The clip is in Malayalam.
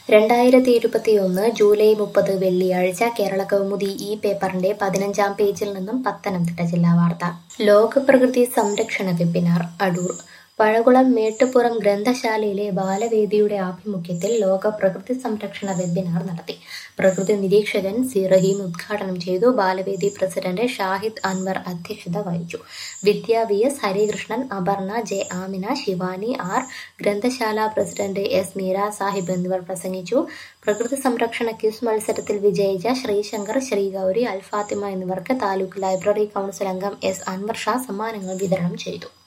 രണ്ടായിരത്തി ഇരുപത്തിയൊന്ന് ജൂലൈ മുപ്പത് വെള്ളിയാഴ്ച കേരള കൗമുദി ഈ പേപ്പറിന്റെ പതിനഞ്ചാം പേജിൽ നിന്നും പത്തനംതിട്ട ജില്ലാ വാർത്ത ലോക പ്രകൃതി സംരക്ഷണ വെബിനാർ അടൂർ പഴകുളം മേട്ടുപുറം ഗ്രന്ഥശാലയിലെ ബാലവേദിയുടെ ആഭിമുഖ്യത്തിൽ ലോക പ്രകൃതി സംരക്ഷണ വെബിനാർ നടത്തി പ്രകൃതി നിരീക്ഷകൻ സി റഹീം ഉദ്ഘാടനം ചെയ്തു ബാലവേദി പ്രസിഡന്റ് ഷാഹിദ് അൻവർ അധ്യക്ഷത വഹിച്ചു Vidya V S Harikrishnan Aparna J Amina Shivani R ഗ്രന്ഥശാല പ്രസിഡന്റ് എസ് മീര സാഹിബ് എന്നിവർ പ്രസംഗിച്ചു പ്രകൃതി സംരക്ഷണ ക്വിസ് മത്സരത്തിൽ വിജയിച്ച ശ്രീശങ്കർ ശ്രീഗൗരി അൽഫാത്തിമ എന്നിവർക്ക് താലൂക്ക് ലൈബ്രറി കൗൺസിൽ അംഗം എസ് അൻവർ ഷാ സമ്മാനങ്ങൾ വിതരണം ചെയ്തു